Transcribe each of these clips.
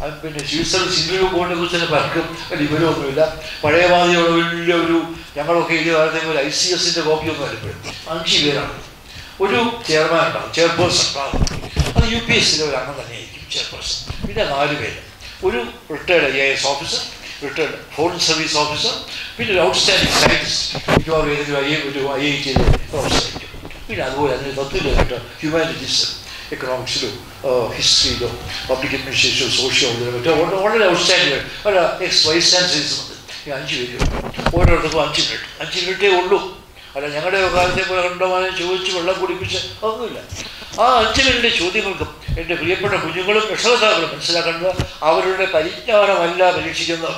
ആ, പിന്നെ civil service interview ബോർഡിനെ കുറിച്ച് തന്നെ പലർക്കും വലിയ വിവരമൊന്നുമില്ല പഴയ മാതിരിയുള്ള വലിയ ഒരു ഞങ്ങളൊക്കെ എഴുതിയ കാലത്തെ പോലെ ഐ സി എസിൻ്റെ കോപ്പിയൊന്നും അല്ലപ്പോഴും അഞ്ച് പേരാണ് ഒരു ചെയർമാൻ ഉണ്ടാവും ചെയർപേഴ്സൺ ഉണ്ടാവും അത് യു പി എസിലെ ഒരു അംഗം തന്നെയായിരിക്കും ചെയർപേഴ്സൺ പിന്നെ നാല് പേര് ഒരു retired I S officer retired foreign service officer പിന്നെ ഒരു ഔട്ട്സ്റ്റാൻഡിംഗ് സയൻറ്റിസ്റ്റ് മിക്കവാറും ഏതെങ്കിലും ഐ ഒരു ഐ ഐ ടിയിലെ പ്രൊഫസറായിരിക്കും പിന്നെ അതുപോലെ അതിന് തത്വത്തിലായിട്ട് ഹ്യൂമാനിറ്റീസ് എക്കണോമിക്സിലോ ഹിസ്റ്ററിയിലോ പബ്ലിക് അഡ്മിനിസ്ട്രേഷനോ സോഷ്യോ മറ്റോ വളരെ വളരെ ഔട്ട്സ്റ്റാൻഡിംഗ് ഒരു എക്സ് വൈസ് ചാൻസലേഴ്സ് ഉണ്ട് ഈ അഞ്ച് പേര് ഓരോരുത്തർക്കും അഞ്ച് മിനിറ്റ് അഞ്ച് മിനിറ്റേ ഉള്ളൂ അല്ല ഞങ്ങളുടെ കാലത്തെ പോലെ കണ്ടമാനം ചോദിച്ച് വെള്ളം കുടിപ്പിച്ച് ഒന്നുമില്ല ആ അഞ്ച് മിനിറ്റ് ചോദ്യങ്ങൾക്കും എൻ്റെ പ്രിയപ്പെട്ട കുഞ്ഞുങ്ങളും രക്ഷകർത്താക്കളും മനസ്സിലാക്കേണ്ടത് അവരുടെ പരിജ്ഞാനമല്ല പരീക്ഷിക്കുന്നത്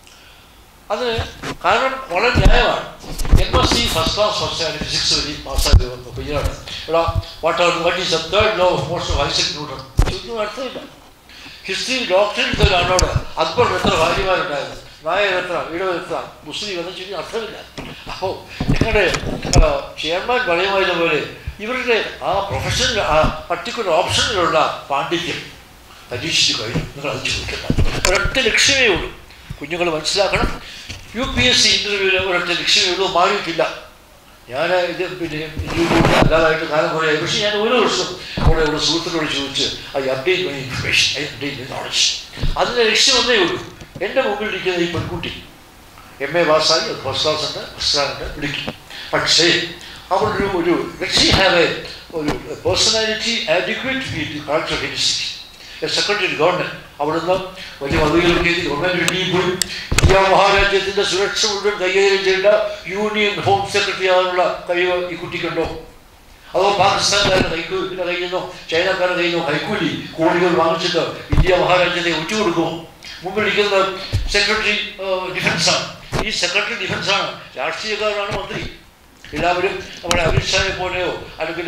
അത് കാരണം വളരെ ന്യായമാണ് M S C first class first and physics വഴി പാസ്സാക്കി വന്നു കുഞ്ഞാണ് എടാ what are what is the third law of motion of Isaac Newton ചോദിക്കുന്ന അർത്ഥമില്ല ഹിസ്റ്ററി ഡോക്ടറിൽ ഒരാളോട് അക്ബർ എത്ര ഭാര്യമാരുണ്ടായിരുന്നു നായർ എത്ര ഈഴവ എത്ര മുസ്ലിം എന്ന് ചോദിക്കുന്ന അർത്ഥമില്ല അപ്പോൾ ഞങ്ങളുടെ ചെയർമാൻ പറയുമായിരുന്ന പോലെ ഇവരുടെ ആ പ്രൊഫഷണൽ ആ പർട്ടിക്കുലർ ഓപ്ഷനിലുള്ള പാണ്ഡിത്യം പരീക്ഷിച്ചു കഴിഞ്ഞു നിങ്ങൾ അത് ചോദിക്കേണ്ട ഒരൊറ്റ ലക്ഷ്യമേ ഉള്ളൂ കുഞ്ഞുങ്ങൾ മനസ്സിലാക്കണം യു പി എസ് സി ഇൻ്റർവ്യൂവിൽ ഒരൊറ്റ ലക്ഷ്യമേ ഉള്ളൂ മാറിയിട്ടില്ല ഞാൻ ഇത് പിന്നെ ഇന്റർവ്യൂ അല്ലാതായിട്ട് കാലം കുറേ പക്ഷേ ഞാൻ ഒരു വർഷം അവിടെ ഇവിടെ സുഹൃത്തുക്കളോട് ചോദിച്ച് I update my information I update my knowledge അതിൻ്റെ ലക്ഷ്യം ഒന്നേ ഉള്ളൂ എൻ്റെ മുമ്പിൽ ഇരിക്കുന്ന ഈ പെൺകുട്ടി എം എ പാസ്സായി അത് ഫസ്റ്റ് ക്ലാസ് ഉണ്ട് ഫസ്റ്റ് റാങ്ക് വിളിക്കും പക്ഷേ അവളൊരു ഒരു ഷീ ഹാവ് എ ഒരു personality adequate with collector history secretary government അവിടുന്ന് വലിയ പദവികളൊക്കെ എത്തി ഗവൺമെന്റ് വെളിയിൽ പോയി ഇന്ത്യ മഹാരാജ്യത്തിന്റെ സുരക്ഷ മുഴുവൻ കൈകാര്യം ചെയ്യേണ്ട യൂണിയൻ ഹോം സെക്രട്ടറി ആകാനുള്ള കഴിവ് ഈ കുട്ടിക്കുണ്ടോ അതോ പാകിസ്ഥാൻകാരുടെ കൈക്കൂ പിന്നെ കയ്യിൽ നിന്നോ ചൈനക്കാരുടെ കയ്യിൽ നിന്നോ കൈക്കൂലി കോടികൾ വാങ്ങിച്ചിട്ട് ഇന്ത്യ മഹാരാജ്യത്തെ ഒറ്റുകൊടുക്കുമോ മുമ്പിൽ ഇരിക്കുന്നത് സെക്രട്ടറി ഡിഫൻസാണ് ഈ സെക്രട്ടറി ഡിഫൻസാണ് രാഷ്ട്രീയക്കാരാണ് മന്ത്രി എല്ലാവരും നമ്മുടെ അമിത്ഷായെ പോലെയോ അല്ലെങ്കിൽ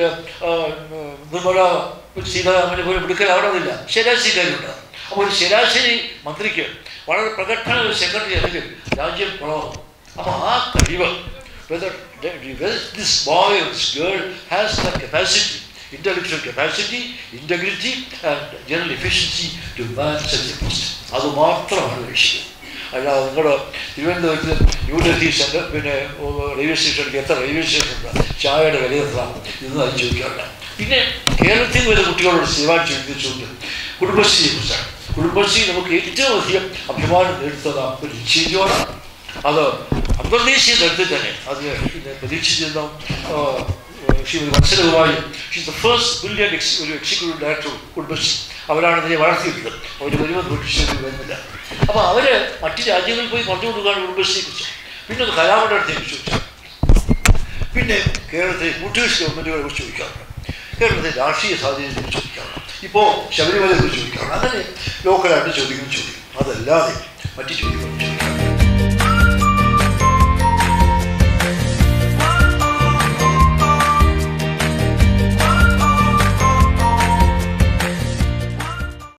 നിർമ്മല സീതാരാമനെ പോലെ എടുക്കലാവണമെന്നില്ല ശരാശരിക്കാരുണ്ട് അപ്പോൾ ഒരു ശരാശരി മന്ത്രിക്ക് വളരെ പ്രകടന ഒരു സെക്രട്ടറി അല്ലെങ്കിൽ രാജ്യം കുളമാകും അപ്പോൾ ആ കഴിവ് whether this boy or this girl has the capacity, intellectual capacity, integrity and general efficiency to man such a post. അത് മാത്രമാണ് ലക്ഷ്യം അല്ലാതെ നിങ്ങൾ തിരുവനന്തപുരത്ത് ന്യൂഡൽഹി സെൻറ്റർ പിന്നെ റെയിൽവേ സ്റ്റേഷനിലേക്ക് എത്ര റെയിൽവേ സ്റ്റേഷൻ ഉണ്ട് ചായയുടെ വില എത്ര ഇന്ന് അത് ചോദിക്കാറില്ല പിന്നെ കേരളത്തിൽ നിന്ന് വരുന്ന കുട്ടികളോട് സ്ഥിരമായി ചോദിച്ചുകൊണ്ട് കുടുംബശ്രീയെ കുറിച്ചാണ് കുടുംബശ്രീ നമുക്ക് ഏറ്റവും അധികം അഭിമാനം നേടുത്തുന്ന ഒരു ഇൻസ്റ്റിറ്റ്യൂട്ടാണ് അത് അന്തർദേശീയ തലത്തിൽ തന്നെ അത് പിന്നെ പ്രതീക്ഷിച്ചിരുന്ന ശ്രീമതി മത്സരകുമാരി she's the first brilliant ex ഒരു എക്സിക്യൂട്ടീവ് ഡയറക്ടർ കുടുംബശ്രീ അവരാണ് ഇതിനെ വളർത്തിയിട്ടുള്ളത് അവർ വരുമെന്ന് പ്രതീക്ഷിച്ചത് വരുന്നില്ല അപ്പോൾ അവർ മറ്റ് രാജ്യങ്ങളിൽ പോയി പറഞ്ഞു കൊടുക്കുകയാണ് കുടുംബശ്രീയെ കുറിച്ച് പിന്നെ അത് കലാമണ്ഡലത്തെ കുറിച്ച് ചോദിച്ചു പിന്നെ കേരളത്തിലെ ബ്രിട്ടീഷ് ഗവൺമെൻറ്റുകളെ കുറിച്ച് ചോദിക്കാറുണ്ട് കേരളത്തിലെ രാഷ്ട്രീയ സാഹചര്യത്തെ കുറിച്ച് ചോദിക്കാറുണ്ട് ഇപ്പോൾ ശബരിമലയെ കുറിച്ച് ചോദിക്കാറുണ്ട് അങ്ങനെ ലോക്കലായിട്ട് ചോദിക്കും ചോദിക്കും അതല്ലാതെ മറ്റു ചോദ്യങ്ങളും ചോദിക്കാറുണ്ട്